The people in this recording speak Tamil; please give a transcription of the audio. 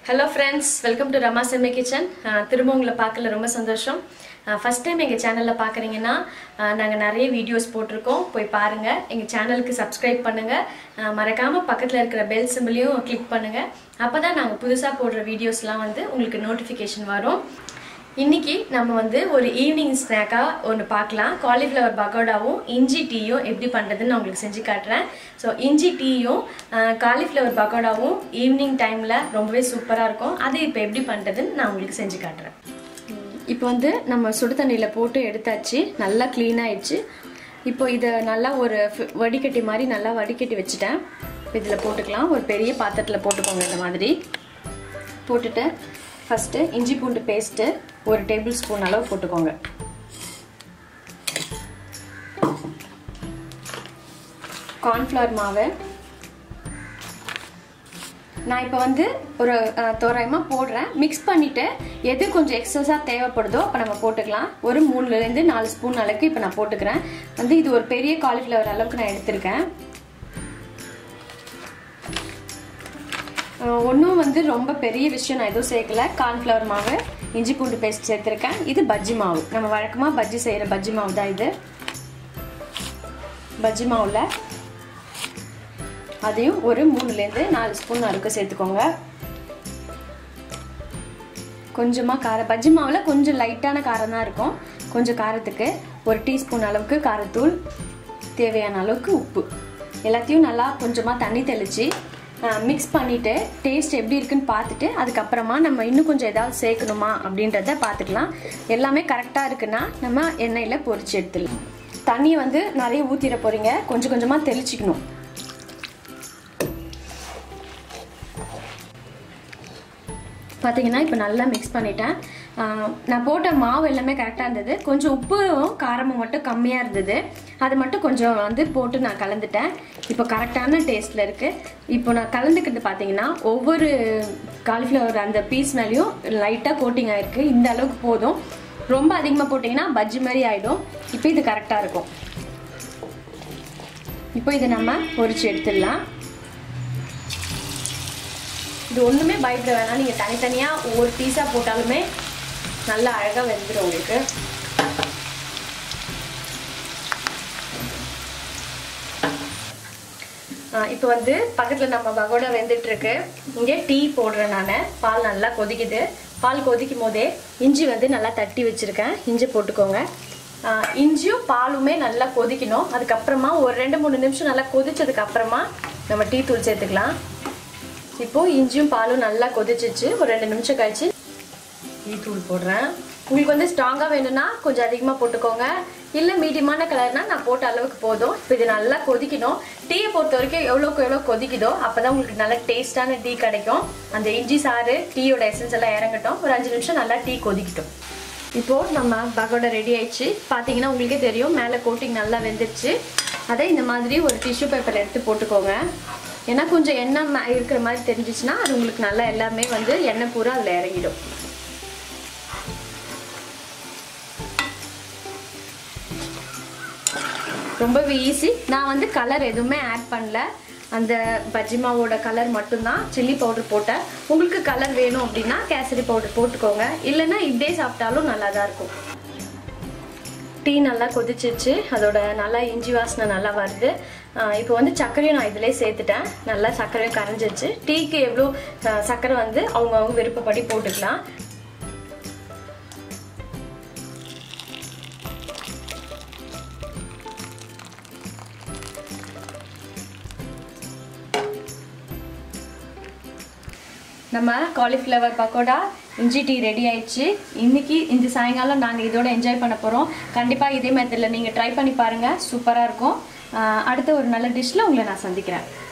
hello friends welcome to Rama செம்மை கிச்சன் திரும்ப உங்களை பார்க்கல ரொம்ப சந்தோஷம் ஃபஸ்ட் டைம் எங்கள் சேனலில் பார்க்குறீங்கன்னா நாங்கள் நிறைய வீடியோஸ் போட்டிருக்கோம் போய் பாருங்கள் எங்கள் சேனலுக்கு சப்ஸ்கிரைப் பண்ணுங்கள் மறக்காமல் பக்கத்தில் இருக்கிற பெல் சிம்பிளையும் கிளிக் பண்ணுங்கள் அப்போ தான் நாங்கள் புதுசாக போடுற வீடியோஸ்லாம் வந்து உங்களுக்கு நோட்டிஃபிகேஷன் வரும் இன்னைக்கு நம்ம வந்து ஒரு ஈவினிங் ஸ்நாக்காக ஒன்று பார்க்கலாம் காலிஃப்ளவர் பகோடாவும் இஞ்சி டீயும் எப்படி பண்ணுறதுன்னு நான் உங்களுக்கு செஞ்சு காட்டுறேன் ஸோ இஞ்சி டீயும் காலிஃப்ளவர் பகோடாவும் ஈவினிங் டைமில் ரொம்பவே சூப்பராக இருக்கும் அது இப்போ எப்படி பண்ணுறதுன்னு நான் உங்களுக்கு செஞ்சு காட்டுறேன் இப்போ வந்து நம்ம சுடு தண்ணியில் போட்டு எடுத்தாச்சு நல்லா க்ளீன் ஆயிடுச்சு இப்போ இதை நல்லா ஒரு ஃபி- வடிகட்டி மாதிரி நல்லா வடிகட்டி வச்சுட்டேன் இதில் போட்டுக்கலாம் ஒரு பெரிய பாத்திரத்தில் போட்டுக்கோங்க இந்த மாதிரி போட்டுட்டு ஃபஸ்ட்டு இஞ்சி பூண்டு பேஸ்ட்டு ஒரு டேபிள் ஸ்பூன் அளவு போட்டுக்கோங்க கார்ன்ஃப்ளவர் மாவு நான் இப்போ வந்து ஒரு தோராயமாக போடுறேன் மிக்ஸ் பண்ணிவிட்டு எது கொஞ்சம் எக்ஸஸாக தேவைப்படுதோ அப்போ நம்ம போட்டுக்கலாம் ஒரு மூணுலேருந்து நாலு ஸ்பூன் அளவுக்கு இப்போ நான் போட்டுக்கிறேன் வந்து இது ஒரு பெரிய காலிஃப்ளவர் அளவுக்கு நான் எடுத்திருக்கேன் ஒன்றும் வந்து ரொம்ப பெரிய விஷயம் நான் எதுவும் சேர்க்கல கார்ன்ஃப்ளவர் மாவு இஞ்சி பூண்டு பேஸ்ட் சேர்த்துருக்கேன் இது பஜ்ஜி மாவு நம்ம வழக்கமாக பஜ்ஜி செய்கிற பஜ்ஜி மாவு தான் இது பஜ்ஜி மாவில் அதையும் ஒரு மூணுலேருந்து நாலு ஸ்பூன் அளவுக்கு சேர்த்துக்கோங்க கொஞ்சமாக காரம் பஜ்ஜி மாவில் கொஞ்சம் லைட்டான காரம் தான் இருக்கும் கொஞ்சம் காரத்துக்கு ஒரு டீஸ்பூன் அளவுக்கு காரத்தூள் தேவையான அளவுக்கு உப்பு எல்லாத்தையும் நல்லா கொஞ்சமாக தண்ணி தெளித்து மிக்ஸ் பண்ணிவிட்டு டேஸ்ட் எப்படி இருக்குன்னு பார்த்துட்டு அதுக்கப்புறமா நம்ம இன்னும் கொஞ்சம் ஏதாவது சேர்க்கணுமா அப்படின்றத பார்த்துக்கலாம் எல்லாமே கரெக்டாக இருக்குன்னா நம்ம எண்ணெயில் பொரிச்சு எடுத்துடலாம் தண்ணியை வந்து நிறைய ஊற்றிட போகிறீங்க கொஞ்சம் கொஞ்சமாக தெளிச்சிக்கணும் பார்த்தீங்கன்னா இப்போ நல்லா மிக்ஸ் பண்ணிட்டேன் ஆஹ் நான் போட்ட மாவு எல்லாமே கரெக்டாக இருந்தது கொஞ்சம் உப்பும் காரமும் மட்டும் கம்மியாக இருந்தது அது மட்டும் கொஞ்சம் வந்து போட்டு நான் கலந்துட்டேன் இப்போ கரெக்டான டேஸ்ட்டில் இருக்குது இப்போ நான் கலந்துக்கிறது பார்த்தீங்கன்னா ஒவ்வொரு காலிஃப்ளவர் அந்த பீஸ் மேலேயும் லைட்டாக கோட்டிங் ஆயிருக்கு இந்த அளவுக்கு போதும் ரொம்ப அதிகமாக போட்டிங்கன்னா பஜ்ஜி மாதிரி ஆகிடும் இப்போ இது கரெக்டாக இருக்கும் இப்போ இதை நம்ம பொரிச்சு எடுத்துடலாம் இது ஒன்றுமே பயப்பட வேணாம் நீங்கள் தனித்தனியாக ஒவ்வொரு பீஸாக போட்டாலுமே நல்லா அழகாக வெந்துடும் உங்களுக்கு இப்போ வந்து பக்கத்தில் நம்ம பகோடா வெந்துட்டு இருக்கு இங்கே டீ போடுறேன் நான் பால் நல்லா கொதிக்குது பால் கொதிக்கும் போதே இஞ்சி வந்து நல்லா தட்டி வச்சுருக்கேன் இஞ்சி போட்டுக்கோங்க ஆ, இஞ்சியும் பாலுமே நல்லா கொதிக்கணும் அதுக்கப்புறமா ஒரு ரெண்டு மூணு நிமிஷம் நல்லா கொதிச்சதுக்கு அப்புறமா நம்ம டீ தூள் சேர்த்துக்கலாம் இப்போ இஞ்சியும் பாலும் நல்லா கொதிச்சிச்சு ஒரு ரெண்டு நிமிஷம் கழிச்சு டீ தூள் போடுறேன் உங்களுக்கு வந்து ஸ்ட்ராங்காக வேணும்னா கொஞ்சம் அதிகமாக போட்டுக்கோங்க இல்லை மீடியமான கலர்னா நான் போட்ட அளவுக்கு போதும் இப்போ இது நல்லா கொதிக்கணும் டீயை பொறுத்த வரைக்கும் எவ்வளோக்கு எவ்வளோ கொதிக்குதோ அப்போ தான் உங்களுக்கு நல்ல டேஸ்டான டீ கிடைக்கும் அந்த இஞ்சி சாறு டீயோட எசன்ஸ் எல்லாம் இறங்கட்டும் ஒரு அஞ்சு நிமிஷம் நல்லா டீ கொதிக்கட்டும் இப்போது நம்ம பகோடா ரெடி ஆயிடுச்சு பார்த்தீங்கன்னா உங்களுக்கே தெரியும் மேலே கோட்டிங் நல்லா வெந்துருச்சு அதை இந்த மாதிரி ஒரு டிஷ்யூ பேப்பர் எடுத்து போட்டுக்கோங்க ஏன்னா கொஞ்சம் எண்ணெய் ம- இருக்கிற மாதிரி தெரிஞ்சிச்சுன்னா அது உங்களுக்கு நல்லா எல்லாமே வந்து எண்ணெய் பூரா அதில் இறங்கிடும் ரொம்பவே ஈஸி நான் வந்து கலர் எதுவுமே ஆட் பண்ணல அந்த பஜ்ஜி மாவோட கலர் மட்டும்தான் சில்லி பவுடர் போட்டேன் உங்களுக்கு கலர் வேணும் அப்படின்னா கேசரி பவுடர் போட்டுக்கோங்க இல்லைன்னா இப்படியே சாப்பிட்டாலும் நல்லா தான் இருக்கும் டீ நல்லா கொதிச்சிச்சு அதோட நல்லா இஞ்சி வாசனை நல்லா வருது ஆஹ் இப்போ வந்து சர்க்கரையும் நான் இதிலே சேர்த்துட்டேன் நல்லா சர்க்கரையும் கரைஞ்சிச்சு டீக்கு எவ்வளோ ஆஹ் சர்க்கரை வந்து அவங்கவுங்க விருப்பப்படி போட்டுக்கலாம் நம்ம காலிஃப்ளவர் பக்கோடா இஞ்சி டீ ரெடி ஆயிடுச்சு இன்னைக்கு இந்த சாயங்காலம் நாங்கள் இதோட என்ஜாய் பண்ண போகிறோம் கண்டிப்பாக இதே மெத்தடில் நீங்கள் ட்ரை பண்ணி பாருங்கள் சூப்பராக இருக்கும் ஆஹ் அடுத்த ஒரு நல்ல டிஷ்ஷில் உங்களை நான் சந்திக்கிறேன்